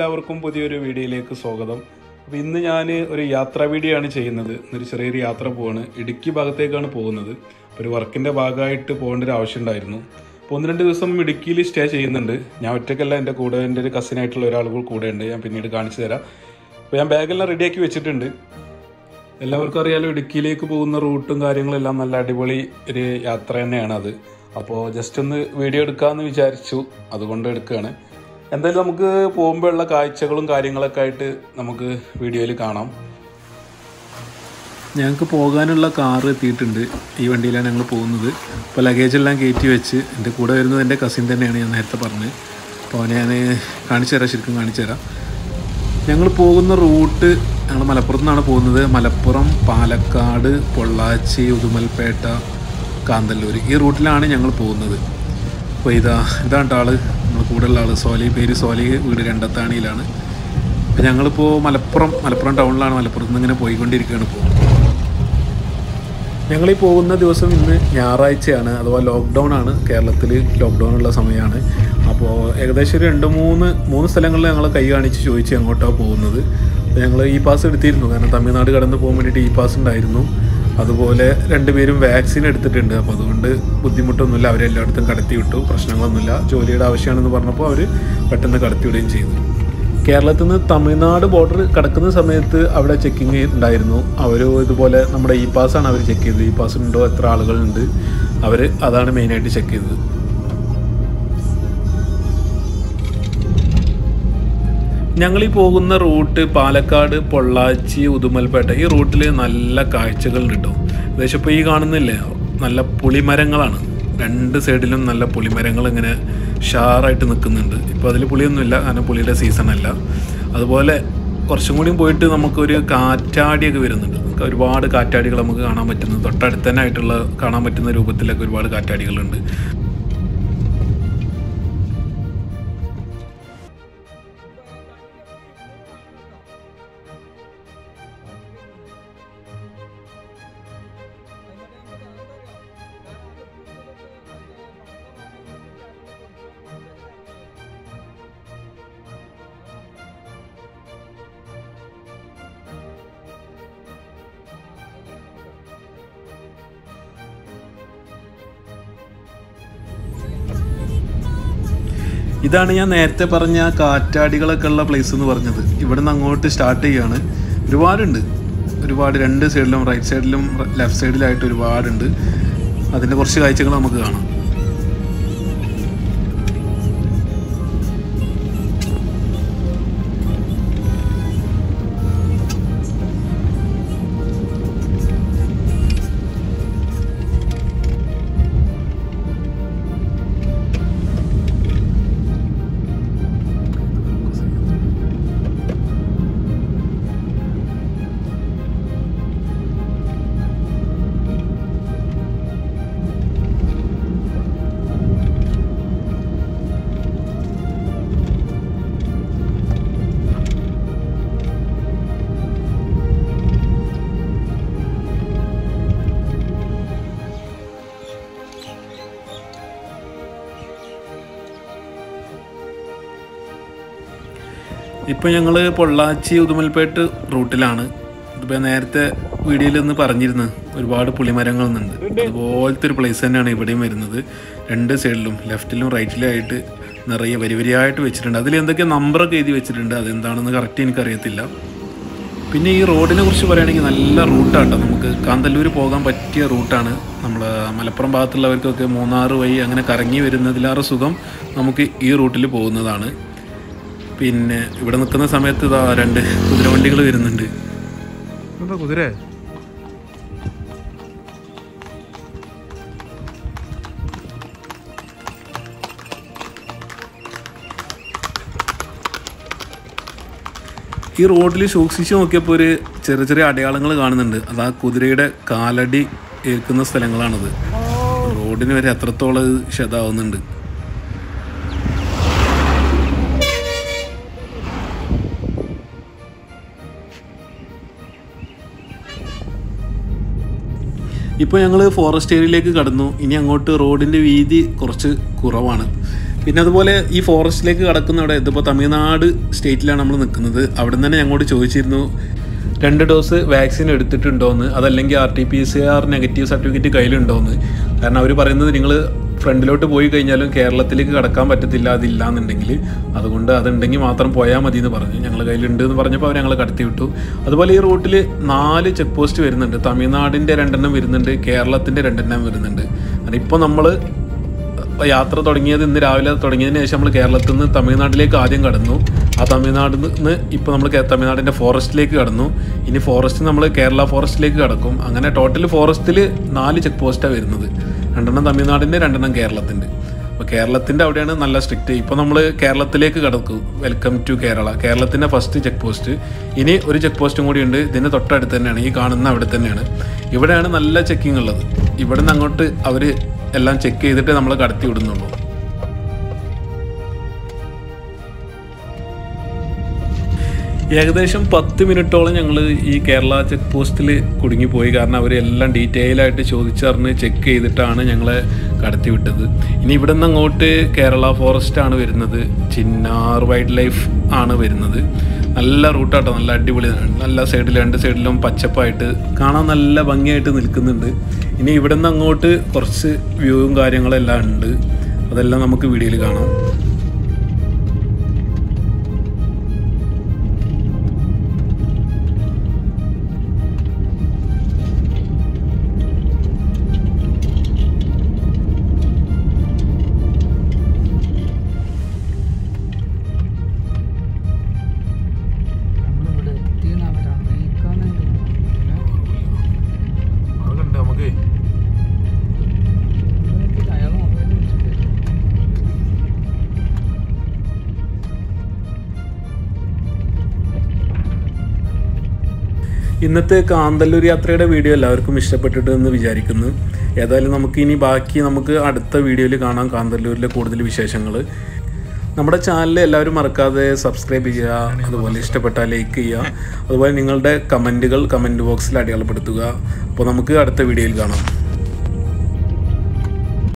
എല്ലാവർക്കും പുതിയൊരു വീഡിയോയിലേക്ക് സ്വാഗതം അപ്പോൾ ഇന്ന് ഞാൻ ഒരു യാത്രാ വീഡിയോ ആണ് ചെയ്യുന്നത് ഒരു ചെറിയൊരു യാത്ര പോവാണ് ഇടുക്കി ഭാഗത്തേക്കാണ് പോകുന്നത് അപ്പോൾ ഒരു വർക്കിൻ്റെ ഭാഗമായിട്ട് പോകേണ്ട ഒരു ആവശ്യം ഉണ്ടായിരുന്നു അപ്പോൾ ഒന്ന് രണ്ട് ദിവസം ഇടുക്കിയിൽ സ്റ്റേ ചെയ്യുന്നുണ്ട് ഞാൻ ഒറ്റയ്ക്കല്ല എൻ്റെ കൂടെ എൻ്റെ ഒരു കസിനായിട്ടുള്ള ഒരാളുകൾ കൂടെ ഉണ്ട് ഞാൻ പിന്നീട് കാണിച്ചു തരാം അപ്പോൾ ഞാൻ ബാഗെല്ലാം റെഡിയാക്കി വെച്ചിട്ടുണ്ട് എല്ലാവർക്കും അറിയാലോ ഇടുക്കിയിലേക്ക് പോകുന്ന റൂട്ടും കാര്യങ്ങളെല്ലാം നല്ല അടിപൊളി ഒരു യാത്ര തന്നെയാണ് അത് അപ്പോൾ ജസ്റ്റ് ഒന്ന് വീഡിയോ എടുക്കാമെന്ന് വിചാരിച്ചു അതുകൊണ്ട് എടുക്കുകയാണ് എന്തായാലും നമുക്ക് പോകുമ്പോഴുള്ള കാഴ്ചകളും കാര്യങ്ങളൊക്കെ ആയിട്ട് നമുക്ക് വീഡിയോയിൽ കാണാം ഞങ്ങൾക്ക് പോകാനുള്ള കാറ് എത്തിയിട്ടുണ്ട് ഈ വണ്ടിയിലാണ് ഞങ്ങൾ പോകുന്നത് അപ്പോൾ ലഗേജ് എല്ലാം കയറ്റി വെച്ച് എൻ്റെ കൂടെ വരുന്നത് എൻ്റെ കസിൻ തന്നെയാണ് ഞാൻ നേരത്തെ പറഞ്ഞത് അപ്പോൾ അവനെ ഞാൻ കാണിച്ചു തരാം ശരിക്കും കാണിച്ചു തരാം ഞങ്ങൾ പോകുന്ന റൂട്ട് ഞങ്ങൾ മലപ്പുറത്ത് നിന്നാണ് പോകുന്നത് മലപ്പുറം പാലക്കാട് പൊള്ളാച്ചി ഉദുമൽപേട്ട കാന്തല്ലൂർ ഈ റൂട്ടിലാണ് ഞങ്ങൾ പോകുന്നത് അപ്പോൾ ഇതാ ഇതാണ് ആള് നമ്മൾ കൂടെയുള്ള ആള് സോലി പേര് സോലി വീട് രണ്ടത്താണിയിലാണ് അപ്പോൾ ഞങ്ങളിപ്പോൾ മലപ്പുറം മലപ്പുറം ടൗണിലാണ് മലപ്പുറത്ത് നിന്ന് ഇങ്ങനെ പോയിക്കൊണ്ടിരിക്കുകയാണ് ഇപ്പോൾ ഞങ്ങൾ ഈ പോകുന്ന ദിവസം ഇന്ന് ഞായറാഴ്ചയാണ് അഥവാ ലോക്ക്ഡൗൺ ആണ് കേരളത്തിൽ ലോക്ക്ഡൗൺ ഉള്ള സമയമാണ് അപ്പോൾ ഏകദേശം ഒരു രണ്ട് മൂന്ന് മൂന്ന് സ്ഥലങ്ങളിൽ ഞങ്ങൾ കൈ കാണിച്ച് ചോദിച്ച് എങ്ങോട്ടാണ് പോകുന്നത് അപ്പോൾ ഞങ്ങൾ ഈ പാസ് എടുത്തിരുന്നു കാരണം തമിഴ്നാട് കടന്ന് പോകാൻ വേണ്ടിയിട്ട് ഈ പാസ് ഉണ്ടായിരുന്നു അതുപോലെ രണ്ടുപേരും വാക്സിൻ എടുത്തിട്ടുണ്ട് അപ്പോൾ അതുകൊണ്ട് ബുദ്ധിമുട്ടൊന്നുമില്ല അവരെല്ലായിടത്തും കടത്തി വിട്ടു പ്രശ്നങ്ങളൊന്നുമില്ല ജോലിയുടെ ആവശ്യമാണെന്ന് പറഞ്ഞപ്പോൾ അവർ പെട്ടെന്ന് കടത്തി വിടുകയും ചെയ്തു കേരളത്തിൽ നിന്ന് തമിഴ്നാട് ബോർഡർ കടക്കുന്ന സമയത്ത് അവിടെ ചെക്കിങ് ഉണ്ടായിരുന്നു അവർ ഇതുപോലെ നമ്മുടെ ഇ പാസ്സാണ് അവർ ചെക്ക് ചെയ്തത് ഇ പാസ് ഉണ്ടോ എത്ര ആളുകളുണ്ട് അവർ അതാണ് മെയിനായിട്ട് ചെക്ക് ചെയ്തത് ഞങ്ങൾ ഈ പോകുന്ന റൂട്ട് പാലക്കാട് പൊള്ളാച്ചി ഉദുമൽപേട്ട ഈ റൂട്ടിൽ നല്ല കാഴ്ചകളുണ്ട് കേട്ടോ ഏകദേശം ഇപ്പോൾ ഈ കാണുന്നില്ലേ നല്ല പുളിമരങ്ങളാണ് രണ്ട് സൈഡിലും നല്ല പുളിമരങ്ങൾ ഇങ്ങനെ ഷാറായിട്ട് നിൽക്കുന്നുണ്ട് ഇപ്പോൾ അതിൽ പുളിയൊന്നുമില്ല കാരണം പുളിയുടെ സീസൺ അല്ല അതുപോലെ കുറച്ചും കൂടിയും പോയിട്ട് നമുക്കൊരു കാറ്റാടിയൊക്കെ വരുന്നുണ്ട് നമുക്ക് ഒരുപാട് കാറ്റാടികൾ നമുക്ക് കാണാൻ പറ്റുന്നു തൊട്ടടുത്ത് തന്നെ ആയിട്ടുള്ള കാണാൻ പറ്റുന്ന രൂപത്തിലൊക്കെ ഒരുപാട് കാറ്റാടികളുണ്ട് ഇതാണ് ഞാൻ നേരത്തെ പറഞ്ഞ ആ കാറ്റാടികളൊക്കെ ഉള്ള പ്ലേസ് എന്ന് പറഞ്ഞത് ഇവിടെ നിന്ന് അങ്ങോട്ട് സ്റ്റാർട്ട് ചെയ്യാണ് ഒരുപാടുണ്ട് ഒരുപാട് രണ്ട് സൈഡിലും റൈറ്റ് സൈഡിലും ലെഫ്റ്റ് സൈഡിലായിട്ട് ഒരുപാടുണ്ട് അതിൻ്റെ കുറച്ച് കാഴ്ചകൾ നമുക്ക് കാണാം ഇപ്പോൾ ഞങ്ങൾ പൊള്ളാച്ചി ഉദുമൽപേട്ട് റൂട്ടിലാണ് ഇതിപ്പോൾ നേരത്തെ വീഡിയോയിൽ ഒന്ന് പറഞ്ഞിരുന്നു ഒരുപാട് പുളിമരങ്ങൾ നിന്നുണ്ട് അതുപോലത്തെ ഒരു പ്ലേസ് തന്നെയാണ് ഇവിടെയും വരുന്നത് രണ്ട് സൈഡിലും ലെഫ്റ്റിലും റൈറ്റിലും ആയിട്ട് നിറയെ വരി വരിയായിട്ട് വെച്ചിട്ടുണ്ട് അതിൽ എന്തൊക്കെ നമ്പറൊക്കെ എഴുതി വെച്ചിട്ടുണ്ട് അതെന്താണെന്ന് കറക്റ്റ് എനിക്കറിയത്തില്ല പിന്നെ ഈ റോഡിനെ കുറിച്ച് പറയുകയാണെങ്കിൽ നല്ല റൂട്ടാട്ടോ നമുക്ക് കാന്തല്ലൂർ പോകാൻ പറ്റിയ റൂട്ടാണ് നമ്മൾ മലപ്പുറം ഭാഗത്തുള്ളവർക്കൊക്കെ മൂന്നാറ് വഴി അങ്ങനെ കറങ്ങി വരുന്നതിലേറെ സുഖം നമുക്ക് ഈ റൂട്ടിൽ പോകുന്നതാണ് പിന്നെ ഇവിടെ നിൽക്കുന്ന സമയത്ത് ഇതാ രണ്ട് കുതിരവണ്ടികൾ വരുന്നുണ്ട് എന്താ കുതിര ഈ റോഡിൽ സൂക്ഷിച്ച് നോക്കിയപ്പോൾ ഒരു ചെറിയ ചെറിയ അടയാളങ്ങൾ കാണുന്നുണ്ട് അത് ആ കുതിരയുടെ കാലടി ഏൽക്കുന്ന സ്ഥലങ്ങളാണത് റോഡിന് വരെ അത്രത്തോളം ഇത് ക്ഷതാവുന്നുണ്ട് ഇപ്പോൾ ഞങ്ങൾ ഫോറസ്റ്റ് ഏരിയയിലേക്ക് കടന്നു ഇനി അങ്ങോട്ട് റോഡിൻ്റെ വീതി കുറച്ച് കുറവാണ് പിന്നെ അതുപോലെ ഈ ഫോറസ്റ്റിലേക്ക് കടക്കുന്ന അവിടെ ഇതിപ്പോൾ തമിഴ്നാട് സ്റ്റേറ്റിലാണ് നമ്മൾ നിൽക്കുന്നത് അവിടെ നിന്ന് തന്നെ ഞങ്ങളോട് ചോദിച്ചിരുന്നു രണ്ട് ഡോസ് വാക്സിൻ എടുത്തിട്ടുണ്ടോയെന്ന് അതല്ലെങ്കിൽ R T P C R negative certificate കയ്യിലുണ്ടോയെന്ന് കാരണം അവർ പറയുന്നത് നിങ്ങൾ ഫ്രണ്ടിലോട്ട് പോയി കഴിഞ്ഞാലും കേരളത്തിലേക്ക് കടക്കാൻ പറ്റത്തില്ല അതില്ല എന്നുണ്ടെങ്കിൽ അതുകൊണ്ട് അതുണ്ടെങ്കിൽ മാത്രം പോയാൽ മതി എന്ന് പറഞ്ഞു ഞങ്ങൾ കയ്യിലുണ്ട് എന്ന് പറഞ്ഞപ്പോൾ അവർ ഞങ്ങൾ കടത്തി വിട്ടു അതുപോലെ ഈ റൂട്ടിൽ നാല് ചെക്ക് പോസ്റ്റ് വരുന്നുണ്ട് തമിഴ്നാടിൻ്റെ രണ്ടെണ്ണം വരുന്നുണ്ട് കേരളത്തിൻ്റെ രണ്ടെണ്ണം വരുന്നുണ്ട് കാരണം ഇപ്പോൾ നമ്മൾ യാത്ര തുടങ്ങിയത് ഇന്ന് രാവിലെ തുടങ്ങിയതിന് ശേഷം നമ്മൾ കേരളത്തിൽ നിന്ന് തമിഴ്നാട്ടിലേക്ക് ആദ്യം കടന്നു ആ തമിഴ്നാട്ടിൽ നിന്ന് ഇപ്പോൾ നമ്മൾ കേ- തമിഴ്നാടിൻ്റെ ഫോറസ്റ്റിലേക്ക് കടന്നു ഇനി ഫോറസ്റ്റ് നമ്മൾ കേരള ഫോറസ്റ്റിലേക്ക് കടക്കും അങ്ങനെ ടോട്ടൽ ഫോറസ്റ്റിൽ നാല് ചെക്ക് പോസ്റ്റാണ് വരുന്നത് രണ്ടെണ്ണം തമിഴ്നാടിൻ്റെ രണ്ടെണ്ണം കേരളത്തിൻ്റെ അപ്പോൾ കേരളത്തിൻ്റെ അവിടെയാണ് നല്ല സ്ട്രിക്റ്റ് ഇപ്പോൾ നമ്മൾ കേരളത്തിലേക്ക് കടക്കും വെൽക്കം ടു കേരള കേരളത്തിൻ്റെ ഫസ്റ്റ് ചെക്ക് പോസ്റ്റ് ഇനി ഒരു ചെക്ക് പോസ്റ്റും കൂടി ഉണ്ട് ഇതിൻ്റെ തൊട്ടടുത്ത് തന്നെയാണ് ഈ കാണുന്ന അവിടെ തന്നെയാണ് ഇവിടെയാണ് നല്ല ചെക്കിംഗ് ഉള്ളത് ഇവിടെ നിന്ന് അങ്ങോട്ട് അവർ എല്ലാം ചെക്ക് ചെയ്തിട്ട് നമ്മൾ കടത്തി വിടുന്നുള്ളൂ ഏകദേശം പത്ത് മിനിറ്റോളം ഞങ്ങൾ ഈ കേരള ചെക്ക് പോസ്റ്റിൽ കുടുങ്ങിപ്പോയി കാരണം അവർ എല്ലാം ഡീറ്റെയിൽ ആയിട്ട് ചോദിച്ചറിഞ്ഞ് ചെക്ക് ചെയ്തിട്ടാണ് ഞങ്ങളെ കടത്തി വിട്ടത് ഇനി ഇവിടെ നിന്ന് അങ്ങോട്ട് കേരള ഫോറസ്റ്റ് ആണ് വരുന്നത് ചിന്നാർ വൈൽഡ് ലൈഫ് ആണ് വരുന്നത് നല്ല റൂട്ടാട്ടോ നല്ല അടിപൊളി നല്ല സൈഡിൽ രണ്ട് സൈഡിലും പച്ചപ്പായിട്ട് കാണാൻ നല്ല ഭംഗിയായിട്ട് നിൽക്കുന്നുണ്ട് ഇനി ഇവിടെ നിന്ന് അങ്ങോട്ട് കുറച്ച് വ്യൂവും കാര്യങ്ങളെല്ലാം ഉണ്ട് അതെല്ലാം നമുക്ക് വീഡിയോയിൽ കാണാം നമ്മളിവിടെ എത്തിയെന്ന് അവർ അറിയിക്കാനുണ്ട് അതുണ്ട് നമുക്ക് അയാൾ മൊബൈൽ വിളിച്ചിട്ട് ഇന്നത്തെ കാന്തല്ലൂർ യാത്രയുടെ വീഡിയോ എല്ലാവർക്കും ഇഷ്ടപ്പെട്ടിട്ട് എന്ന് വിചാരിക്കുന്നു ഏതായാലും നമുക്ക് ഇനി ബാക്കി നമുക്ക് അടുത്ത വീഡിയോയിൽ കാണാം കാന്തല്ലൂരിലെ കൂടുതൽ വിശേഷങ്ങൾ നമ്മുടെ ചാനൽ എല്ലാവരും മറക്കാതെ സബ്സ്ക്രൈബ് ചെയ്യുക അതുപോലെ ഇഷ്ടപ്പെട്ടാൽ ലൈക്ക് ചെയ്യുക അതുപോലെ നിങ്ങളുടെ കമൻറ്റുകൾ കമൻറ്റ് ബോക്സിൽ അടയാളപ്പെടുത്തുക അപ്പോൾ നമുക്ക് അടുത്ത വീഡിയോയിൽ കാണാം